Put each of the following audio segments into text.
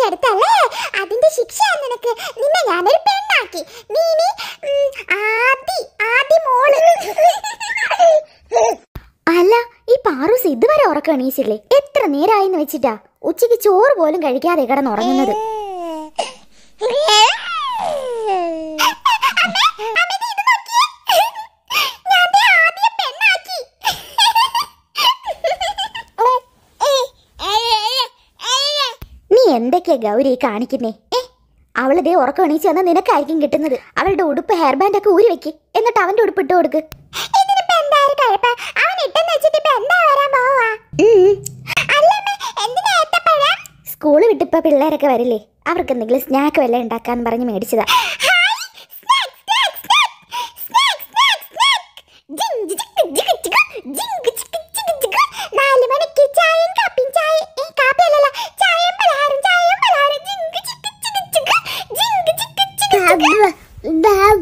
കെട്ടിച്ചെടുത്തല്ലേ അതിന്റെ ശിക്ഷയാണ് നിനക്ക് നിന്നെ ഞാനൊരു പെണ്ണാക്കി നീ ഇനി, ഉം, ആദി ആദി മോള് അല്ല ഈ പാറൂസ് ഇതുവരെ ഉറക്കം എണീച്ചില്ലേ എത്ര നേരമായിന്ന് വെച്ചിട്ടാ ഉച്ചയ്ക്ക് ചോറ് പോലും കഴിക്കാതെ കിടന്നുറങ്ങുന്നത് ഞാൻ ദേ ആദിയെ പെണ്ണാക്കി നീ എന്തൊക്കെയാ ഗൗരി ഈ കാണിക്കുന്നേ ഏ അവള് ദേ ഉറക്കം എണീച്ച് വന്നാൽ നിനക്കായിരിക്കും കിട്ടുന്നത് അവളുടെ ഉടുപ്പ് ഹെയർ ബാൻഡ് ഒക്കെ ഊരി വെക്ക് എന്നിട്ട് അവന്റെ ഉടുപ്പ് ഇട്ട് കൊടുക്ക് ഇതിനിപ്പോ എന്തായാലും കുഴപ്പം അവൻ ഇട്ടെന്ന് വെച്ചിട്ട് ഇപ്പൊ എന്താ വരാൻ പോവാ അല്ലമ്മേ എന്തിനാ ഏത്തപ്പഴം സ്കൂള് വിട്ട് ഇപ്പൊ പിള്ളേരൊക്കെ വരില്ലേ അവർക്ക് എന്തെങ്കിലും സ്നാക്ക് വല്ലതും ഉണ്ടാക്കാന്ന് പറഞ്ഞ് മേടിച്ചതാ നാല് മണിക്ക് ചായയും കാപ്പിയും ചായ ഏ, കാപ്പി അല്ലല്ല ചായയും പലഹാരം ചായയും പലഹാരം ജിങ്ക് ചിക്ക് ചിക്ക് ചിക്ക് ജിങ്ക് ചിക്ക് ചിക്ക്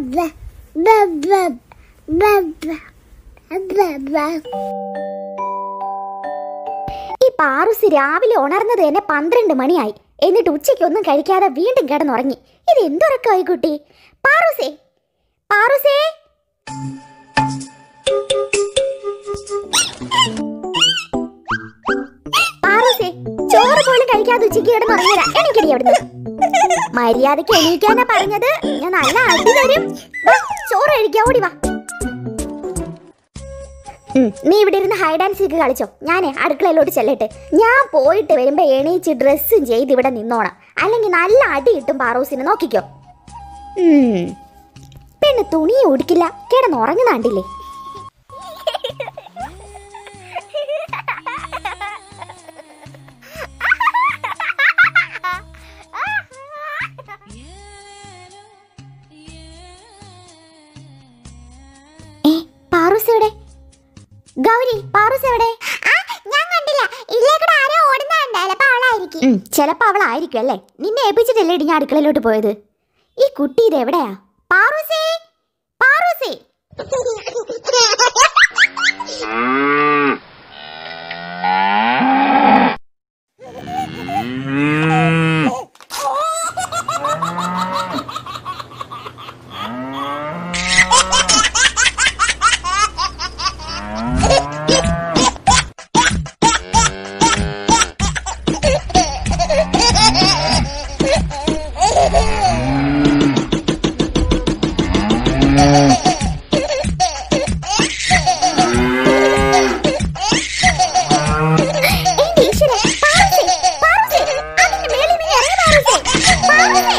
ഈ പാറുസ് രാവിലെ ഉണർന്നത് തന്നെ പന്ത്രണ്ട് മണിയായി എന്നിട്ട് ഉച്ചയ്ക്ക് ഒന്നും കഴിക്കാതെ വീണ്ടും കിടന്നുറങ്ങി ഇത് എന്തുറക്കമായി കുട്ടി പാറൂസേ പാറൂസേ പാറൂസേ ചോറ് പോലും കഴിക്കാതെ ഉച്ചയ്ക്ക് കിടന്നുറങ്ങിയതാ എനിക്കടി അവിടുന്ന് മര്യാദയ്ക്ക് എണീക്കാനാ പറഞ്ഞത് ഞാൻ നല്ല അടി തരും വാ, ചോറ് കഴിക്കാൻ ഓടി വാ ഉം, നീ ഇവിടെ ഇരുന്ന് ഹൈഡ് ആൻഡ് സീക്ക് കളിച്ചോ ഞാനേ അടുക്കളയിലോട്ട് ചെല്ലട്ടെ ഞാൻ പോയിട്ട് വരുമ്പോ എണീച്ച് ഡ്രസ്സും ചെയ്ത് ഇവിടെ നിന്നോണം അല്ലെങ്കിൽ നല്ല അടി കിട്ടും പാറൂസിന് നോക്കിക്കോ ഉം, പെണ്ണ് തുണി ഉടുക്കില്ല കിടന്നുറങ്ങുന്നാണ്ടില്ലേ ഏ പാറൂസ് എവിടെ ഗൗരി പാറൂസ് എവിടെ ആ ഞാൻ കണ്ടില്ല ഇതിലേക്കൂടെ ആരോ ഓടുന്നുണ്ടല്ലോ അപ്പൊ അവളായിരിക്കും ഉം, ചിലപ്പോ അവളായിരിക്കും അല്ലേ നിന്നെ ഏൽപ്പിച്ചിട്ടല്ലേ ഇടി ഞാൻ അടുക്കളയിലോട്ട് പോയത് ഈ കുട്ടി ഇത് എവിടെയാ പാറൂസേ പാറൂസേ എന്റെ ഈശ്വരാ, പാറൂസേ, പാറൂസേ, അതിന്റെ മേളിൽ നീ ഇറങ്ങ് പാറൂസേ, പാറൂസേ.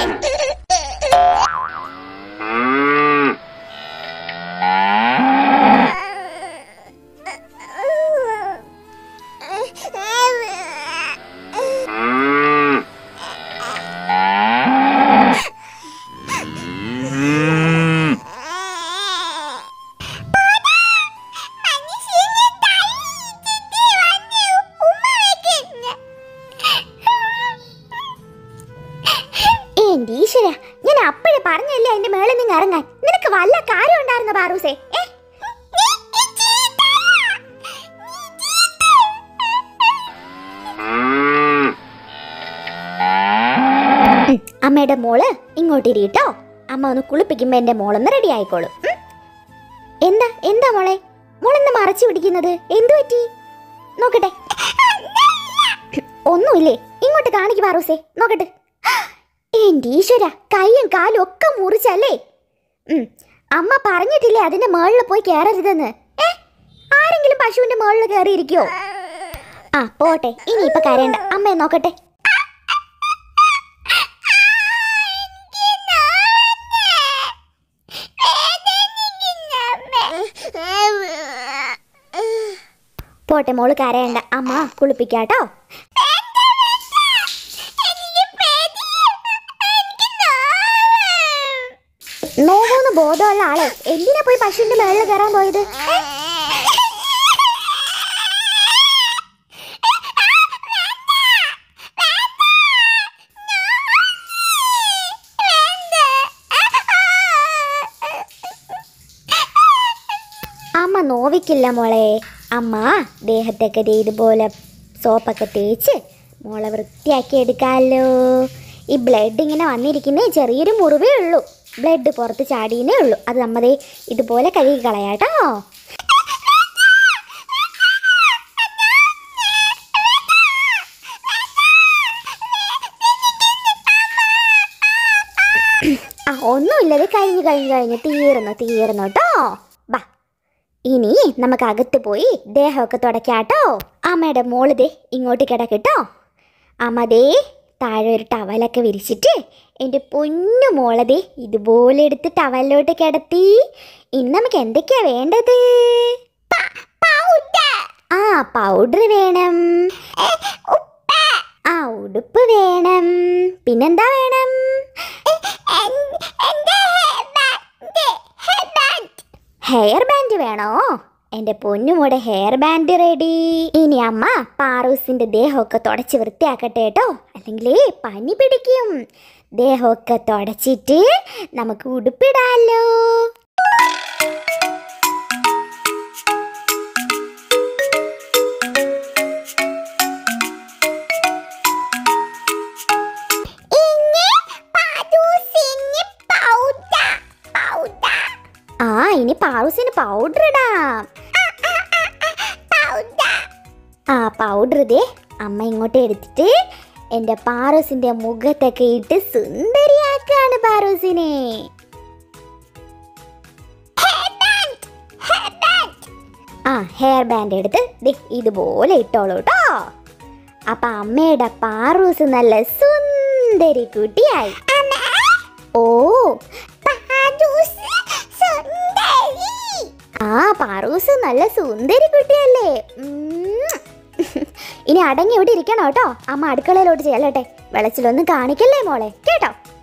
എന്റെ ഈശ്വര ഞാൻ അപ്പോഴേ പറഞ്ഞല്ലേ അതിന്റെ മേളിൽ നിന്ന് ഇറങ്ങാൻ നിനക്ക് വല്ല കാര്യം ഉണ്ടായിരുന്ന പാറൂസേ ഏ ഉം, അമ്മയുടെ മോള് ഇങ്ങോട്ട് ഇരിട്ടോ അമ്മ ഒന്ന് കുളിപ്പിക്കുമ്പോ എന്റെ മോളൊന്ന് റെഡി ആയിക്കോളും ഉം. എന്താ എന്താ മോളെ മോളെന്താ മറച്ചു പിടിക്കുന്നത് എന്തു പറ്റി നോക്കട്ടെ ഒന്നുമില്ലേ ഇങ്ങോട്ട് കാണിക്ക് പാറൂസേ നോക്കട്ടെ എന്റെ ഈശ്വര കൈയും കാലും ഒക്കെ മുറിച്ചല്ലേ ഉം, അമ്മ പറഞ്ഞിട്ടില്ലേ അതിന്റെ മുകളിൽ പോയി കയറരുതെന്ന് ഏ ആരെങ്കിലും പശുവിന്റെ മുകളിൽ കയറിയിരിക്കോ ആ പോട്ടെ ഇനിയിപ്പൊ കരയണ്ട അമ്മയെ നോക്കട്ടെ പോട്ടെ മോള് കരയണ്ട അമ്മ കുളിപ്പിക്കാട്ടോ നോവോന്ന് ബോധമുള്ള ആളെ എന്തിനാ പോയി പശുവിന്റെ മേളിൽ കയറാൻ പോയത് ഏ? അമ്മ നോവിക്കില്ല മോളെ അമ്മ ദേഹത്തൊക്കെ ദേ ഇതുപോലെ സോപ്പൊക്കെ തേച്ച് മോളെ വൃത്തിയാക്കി എടുക്കാമല്ലോ ഈ ബ്ലഡ് ഇങ്ങനെ വന്നിരിക്കുന്നേ ചെറിയൊരു മുറിവേ ഉള്ളൂ ബ്ലഡ് പുറത്ത് ചാടിയേ ഉള്ളൂ അത് നമ്മതേ ഇതുപോലെ കഴുകി കളയാട്ടോ ആ ഒന്നുമില്ലത് കഴിഞ്ഞു കഴിഞ്ഞു കഴിഞ്ഞു തീർന്നു തീർന്നു കേട്ടോ ബാ ഇനി നമുക്ക് അകത്ത് പോയി ദേഹമൊക്കെ തുടയ്ക്കാട്ടോ അമ്മയുടെ മോള് ദേ ഇങ്ങോട്ട് കിടക്കട്ടോ അമ്മ ദേ താഴെ ഒരു ടവലൊക്കെ വിരിച്ചിട്ട് എൻ്റെ പൊന്നു മോളതേ ഇതുപോലെ എടുത്ത് ടവലിലോട്ട് കിടത്തി ഇനി നമുക്ക് എന്തൊക്കെയാ വേണ്ടത് ആ പൗഡർ വേണം ആ ഉടുപ്പ് വേണം പിന്നെന്താ വേണം ഹെയർ ബാൻഡ് വേണോ എൻ്റെ പൊന്നുമൂടെ ഹെയർ ബാൻഡ് റെഡി ഇനി അമ്മ പാറൂസിന്റെ ദേഹമൊക്കെ തുടച്ച് വൃത്തിയാക്കട്ടെ കേട്ടോ അല്ലെങ്കിൽ പനി പിടിക്കും ദേഹമൊക്കെ തുടച്ചിട്ട് നമുക്ക് ഉടുപ്പിടാലോ ആ ഇനി പാറൂസിന് പൗഡർ ഇടാം ആ പൗഡർ ഇതേ അമ്മ ഇങ്ങോട്ട് എടുത്തിട്ട് എൻ്റെ പാറൂസിന്റെ മുഖത്തൊക്കെ ഇട്ട് സുന്ദരിയാക്കാണ് പാറൂസിനെ ആ ഹെയർ ബാൻഡ് എടുത്ത് ദേ ഇതുപോലെ ഇട്ടോളൂ കേട്ടോ അപ്പൊ അമ്മയുടെ പാറൂസ് നല്ല സുന്ദരി കുട്ടിയായി ഓ ആ പാറൂസ് നല്ല സുന്ദരി കുട്ടിയല്ലേ ഉം. ഇനി അടങ്ങി ഇവിടെ ഇരിക്കണം കേട്ടോ അമ്മ അടുക്കളയിലോട്ട് ചെല്ലട്ടെ വെളച്ചിലൊന്നും കാണിക്കല്ലേ മോളെ കേട്ടോ